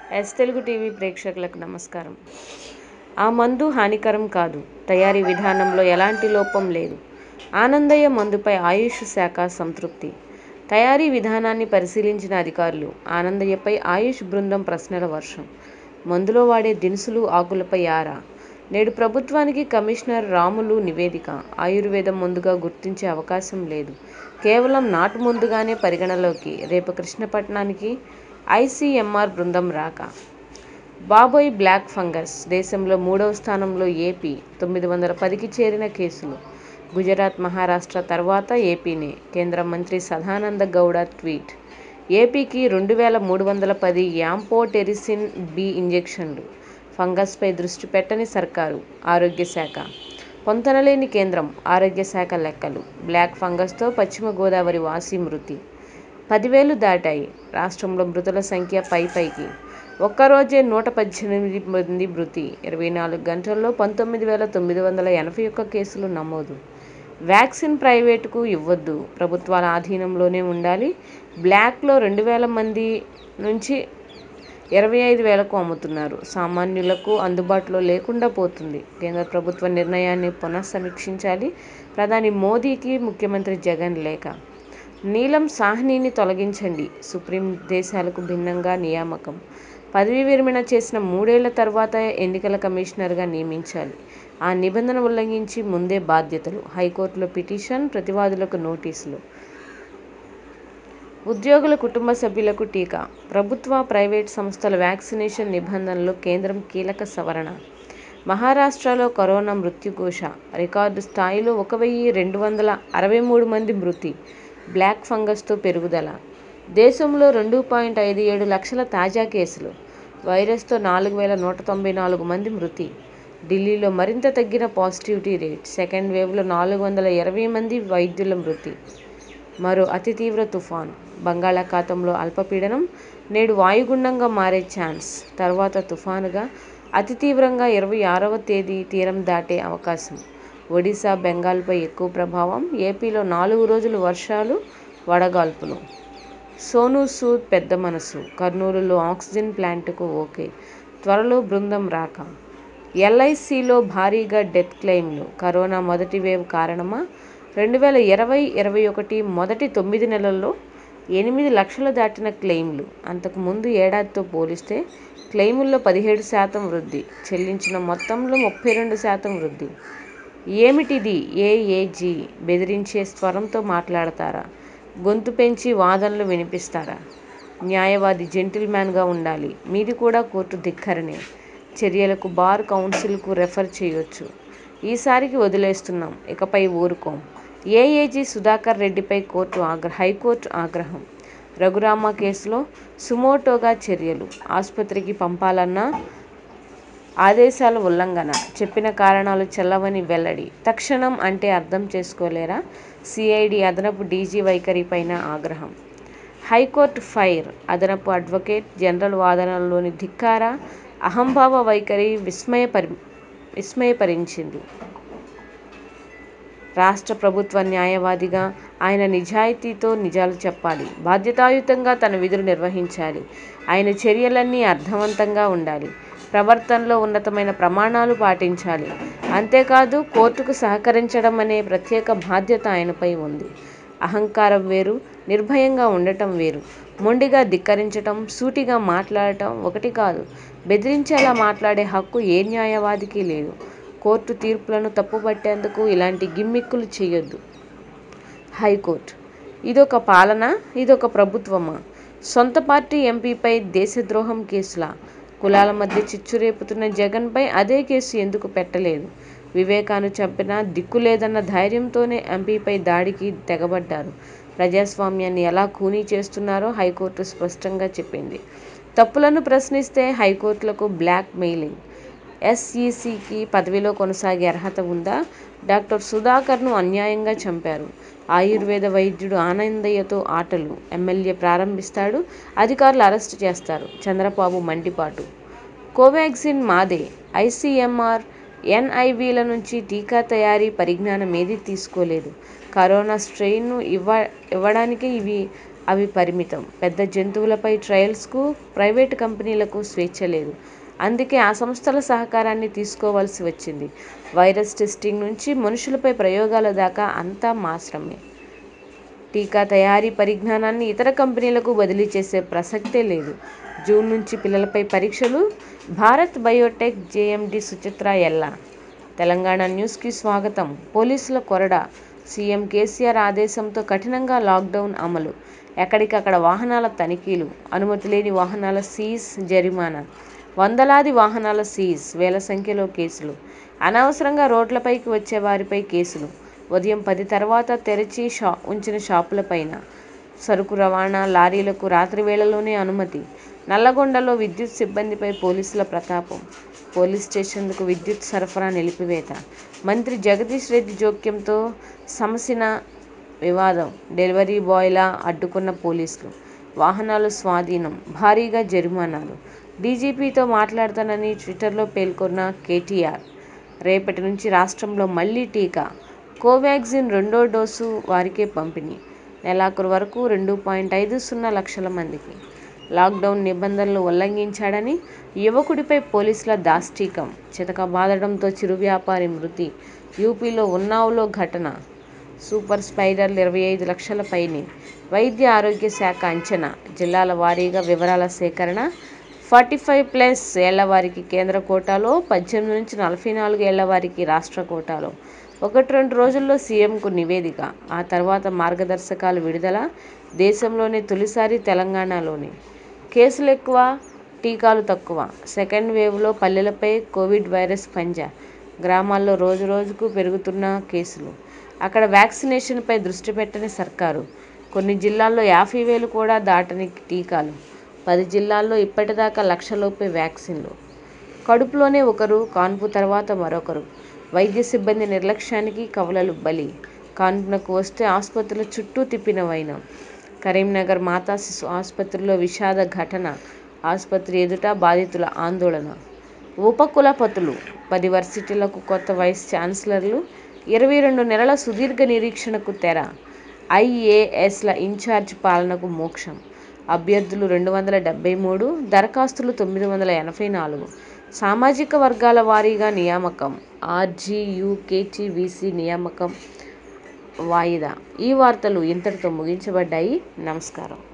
yes Telugu TV ప్రేక్షకులకు నమస్కారం ఆ మందు హానికరం కాదు తయారీ విధానంలో ఎలాంటి లోపం లేదు ఆనందయ్య మందుపై ఆయుష్ శాఖ సంతృప్తి తయారీ విధానాన్ని పరిశీలించిన అధికారులు ఆనందయ్యపై ఆయుష్ బృందం ప్రశ్నల వర్షం మందులో వాడే దినుసులు ఆకులపై ఆరా నేడు ప్రభుత్వానికి కమిషనర్ రాములు నివేదిక ఆయుర్వేదం ముందుగా గుర్తించే అవకాశం లేదు కేవలం నాటు ముందుగానే పరిగణలోకి రేపు కృష్ణపట్నానికి ఐసీఎంఆర్ బృందం రాక బాబోయ్ బ్లాక్ ఫంగస్ దేశంలో మూడవ స్థానంలో ఏపీ తొమ్మిది వందల పదికి చేరిన కేసులు గుజరాత్ మహారాష్ట్ర తర్వాత ఏపీనే కేంద్ర మంత్రి సదానంద గౌడ ట్వీట్ ఏపీకి రెండు వేల మూడు వందల పది యాంపోటెరిసిన్ బి ఇంజెక్షన్లు ఫంగస్పై దృష్టి పెట్టని సర్కారు ఆరోగ్య శాఖ పొంతనలేని కేంద్రం ఆరోగ్య శాఖ లెక్కలు బ్లాక్ ఫంగస్తో పశ్చిమ గోదావరి వాసి మృతి పదివేలు దాటాయి రాష్ట్రంలో మృతుల సంఖ్య పై పైకి ఒక్కరోజే నూట పద్దెనిమిది మంది మృతి ఇరవై నాలుగు గంటల్లో పంతొమ్మిది వేల తొమ్మిది వందల ఎనభై ఒక్క కేసులు నమోదు వ్యాక్సిన్ ప్రైవేటుకు ఇవ్వద్దు ప్రభుత్వాల ఆధీనంలోనే ఉండాలి బ్లాక్లో రెండు వేల మంది నుంచి ఇరవై ఐదు వేలకు అమ్ముతున్నారు సామాన్యులకు అందుబాటులో లేకుండా పోతుంది కేంద్ర ప్రభుత్వ నిర్ణయాన్ని పునఃసమీక్షించాలి ప్రధాని మోదీకి ముఖ్యమంత్రి జగన్ లేఖ నీలం సాహ్నిని తొలగించండి సుప్రీం దేశాలకు భిన్నంగా నియామకం పదవీ విరమణ చేసిన మూడేళ్ల తర్వాత ఎన్నికల కమిషనర్గా నియమించాలి ఆ నిబంధన ఉల్లంఘించి ముందే బాధ్యతలు హైకోర్టులో పిటిషన్ ప్రతివాదులకు నోటీసులు ఉద్యోగుల కుటుంబ సభ్యులకు టీకా ప్రభుత్వ ప్రైవేట్ సంస్థల వ్యాక్సినేషన్ నిబంధనలు కేంద్రం కీలక సవరణ మహారాష్ట్రలో కరోనా మృత్యుఘోష రికార్డు స్థాయిలో ఒక వెయ్యి రెండు వందల అరవై మూడు మంది మృతి బ్లాక్ ఫంగస్తో పెరుగుదల దేశంలో రెండు పాయింట్ ఐదు ఏడు లక్షల తాజా కేసులు వైరస్తో నాలుగు వేల నూట తొంభై నాలుగు మంది మృతి ఢిల్లీలో మరింత తగ్గిన పాజిటివిటీ రేట్ సెకండ్ వేవ్లో నాలుగు వందల ఇరవై మంది వైద్యుల మృతి మరో అతి తీవ్ర తుఫాన్ బంగాళాఖాతంలో అల్పపీడనం నేడు వాయుగుండంగా మారే ఛాన్స్ తర్వాత తుఫానుగా అతి తీవ్రంగా ఇరవై ఆరవ తేదీ తీరం దాటే అవకాశం ఒడిశా బెంగాల్పై ఎక్కువ ప్రభావం ఏపీలో నాలుగు రోజులు వర్షాలు వడగాల్పులు సోనూ సూద్ పెద్ద మనసు కర్నూలులో ఆక్సిజన్ ప్లాంట్కు ఓకే త్వరలో బృందం రాక ఎల్ఐసిలో భారీగా డెత్ క్లెయిమ్లు కరోనా మొదటి వేవ్ కారణమా రెండు వేల ఇరవై ఇరవై ఒకటి మొదటి తొమ్మిది నెలల్లో ఎనిమిది లక్షలు దాటిన క్లెయిమ్లు అంతకు ముందు ఏడాదితో పోలిస్తే క్లెయిముల్లో పదిహేడు శాతం వృద్ధి చెల్లించిన మొత్తంలో ముప్పై రెండు శాతం వృద్ధి ఏమిటిది ఏఏజీ బెదిరించే స్వరంతో మాట్లాడతారా గొంతు పెంచి వాదనలు వినిపిస్తారా న్యాయవాది జెంటిల్మ్యాన్గా ఉండాలి మీది కూడా కోర్టు ధిక్కరనే చర్యలకు బార్ కౌన్సిల్కు రెఫర్ చేయొచ్చు ఈసారికి వదిలేస్తున్నాం ఇకపై ఊరుకోం ఏఏజీ సుధాకర్ రెడ్డిపై కోర్టు ఆగ్ర హైకోర్టు ఆగ్రహం రఘురామ కేసులో సుమోటోగా చర్యలు ఆసుపత్రికి పంపాలన్న ఆదేశాల ఉల్లంఘన చెప్పిన కారణాలు చెల్లవని వెల్లడి తక్షణం అంటే అర్థం చేసుకోలేరా సిఐడి అదనపు డీజీ వైఖరిపైన ఆగ్రహం హైకోర్టు ఫైర్ అదనపు అడ్వకేట్ జనరల్ వాదనల్లోని ధిక్కార అహంభావ వైఖరి విస్మయపరి విస్మయపరించింది రాష్ట్ర ప్రభుత్వ న్యాయవాదిగా ఆయన నిజాయితీతో నిజాలు చెప్పాలి బాధ్యతాయుతంగా తన విధులు నిర్వహించాలి ఆయన చర్యలన్నీ అర్థవంతంగా ఉండాలి ప్రవర్తనలో ఉన్నతమైన ప్రమాణాలు పాటించాలి అంతేకాదు కోర్టుకు సహకరించడం అనే ప్రత్యేక బాధ్యత ఆయనపై ఉంది అహంకారం వేరు నిర్భయంగా ఉండటం వేరు మొండిగా ధిక్కరించటం సూటిగా మాట్లాడటం ఒకటి కాదు బెదిరించేలా మాట్లాడే హక్కు ఏ న్యాయవాదికి లేదు కోర్టు తీర్పులను తప్పుపట్టేందుకు ఇలాంటి గిమ్మిక్కులు చేయొద్దు హైకోర్టు ఇదొక పాలన ఇదొక ప్రభుత్వమా సొంత పార్టీ ఎంపీపై దేశద్రోహం కేసులా కులాల మధ్య చిచ్చు రేపుతున్న జగన్పై అదే కేసు ఎందుకు పెట్టలేదు వివేకాను చంపినా దిక్కు లేదన్న ధైర్యంతోనే ఎంపీపై దాడికి తెగబడ్డారు ప్రజాస్వామ్యాన్ని ఎలా ఖూనీ చేస్తున్నారో హైకోర్టు స్పష్టంగా చెప్పింది తప్పులను ప్రశ్నిస్తే హైకోర్టులకు బ్లాక్ మెయిలింగ్ ఎస్ఈసికి పదవిలో కొనసాగే అర్హత ఉందా డాక్టర్ సుధాకర్ను అన్యాయంగా చంపారు ఆయుర్వేద వైద్యుడు ఆనందయ్యతో ఆటలు ఎమ్మెల్యే ప్రారంభిస్తాడు అధికారులు అరెస్టు చేస్తారు చంద్రబాబు మండిపాటు కోవాక్సిన్ మాదే ఐసీఎంఆర్ ఎన్ఐవీల నుంచి టీకా తయారీ పరిజ్ఞానం ఏదీ తీసుకోలేదు కరోనా స్ట్రెయిన్ను ఇవ్వ ఇవ్వడానికి ఇవి అవి పరిమితం పెద్ద జంతువులపై ట్రయల్స్కు ప్రైవేటు కంపెనీలకు స్వేచ్ఛ లేదు అందుకే ఆ సంస్థల సహకారాన్ని తీసుకోవాల్సి వచ్చింది వైరస్ టెస్టింగ్ నుంచి మనుషులపై ప్రయోగాల దాకా అంతా మాస్రమే టీకా తయారీ పరిజ్ఞానాన్ని ఇతర కంపెనీలకు బదిలీ చేసే ప్రసక్తే లేదు జూన్ నుంచి పిల్లలపై పరీక్షలు భారత్ బయోటెక్ జేఎండి సుచిత్ర ఎల్లా తెలంగాణ న్యూస్కి స్వాగతం పోలీసుల కొరడ సీఎం కేసీఆర్ ఆదేశంతో కఠినంగా లాక్డౌన్ అమలు ఎక్కడికక్కడ వాహనాల తనిఖీలు అనుమతి లేని వాహనాల సీజ్ జరిమానా వందలాది వాహనాల సీజ్ వేల సంఖ్యలో కేసులు అనవసరంగా రోడ్లపైకి వచ్చే వారిపై కేసులు ఉదయం పది తర్వాత తెరిచి షా ఉంచిన షాపులపైన సరుకు రవాణా లారీలకు రాత్రి వేళలోనే అనుమతి నల్లగొండలో విద్యుత్ సిబ్బందిపై పోలీసుల ప్రతాపం పోలీస్ స్టేషన్లకు విద్యుత్ సరఫరా నిలిపివేత మంత్రి జగదీష్ రెడ్డి జోక్యంతో సమసిన వివాదం డెలివరీ బాయ్లా అడ్డుకున్న పోలీసులు వాహనాలు స్వాధీనం భారీగా జరిమానాలు డీజీపీతో మాట్లాడతానని ట్విట్టర్లో పేర్కొన్న కేటీఆర్ రేపటి నుంచి రాష్ట్రంలో మళ్లీ టీకా కోవాక్సిన్ రెండో డోసు వారికే పంపిణీ నెలాఖరు వరకు రెండు పాయింట్ ఐదు సున్నా లక్షల మందికి లాక్డౌన్ నిబంధనలు ఉల్లంఘించాడని యువకుడిపై పోలీసుల దాష్టీకం చితకబాదడంతో చిరు వ్యాపారి మృతి యూపీలో ఉన్నావ్లో ఘటన సూపర్ స్పైడర్లు ఇరవై ఐదు లక్షల పైనే వైద్య ఆరోగ్య శాఖ అంచనా జిల్లాల వారీగా వివరాల సేకరణ ఫార్టీ ఫైవ్ ప్లస్ ఏళ్ల వారికి కేంద్ర కోటాలో పద్దెనిమిది నుంచి నలభై నాలుగు ఏళ్ల వారికి రాష్ట్ర కోటాలో ఒకటి రెండు రోజుల్లో సీఎంకు నివేదిక ఆ తర్వాత మార్గదర్శకాలు విడుదల దేశంలోనే తొలిసారి తెలంగాణలోనే కేసులు ఎక్కువ టీకాలు తక్కువ సెకండ్ వేవ్లో పల్లెలపై కోవిడ్ వైరస్ పంజా గ్రామాల్లో రోజు రోజుకు పెరుగుతున్న కేసులు అక్కడ వ్యాక్సినేషన్పై దృష్టి పెట్టని సర్కారు కొన్ని జిల్లాల్లో యాభై వేలు కూడా దాటని టీకాలు పది జిల్లాల్లో ఇప్పటిదాకా లక్షలోపే వ్యాక్సిన్లు కడుపులోనే ఒకరు కాన్పు తర్వాత మరొకరు వైద్య సిబ్బంది నిర్లక్ష్యానికి కవలలు బలి కాన్పునకు వస్తే ఆసుపత్రుల చుట్టూ తిప్పిన వైనం కరీంనగర్ మాతా శిశు ఆసుపత్రిలో విషాద ఘటన ఆసుపత్రి ఎదుట బాధితుల ఆందోళన ఉపకులపతులు పది వర్సిటీలకు కొత్త వైస్ ఛాన్సలర్లు ఇరవై రెండు నెలల సుదీర్ఘ నిరీక్షణకు తెర ఐఏఎస్ల ఇన్ఛార్జ్ పాలనకు మోక్షం అభ్యర్థులు రెండు వందల డెబ్బై మూడు దరఖాస్తులు తొమ్మిది వందల ఎనభై నాలుగు సామాజిక వర్గాల వారీగా నియామకం ఆర్జీయూకేటీవీసీ నియామకం వాయిదా ఈ వార్తలు ఇంతటితో ముగించబడ్డాయి నమస్కారం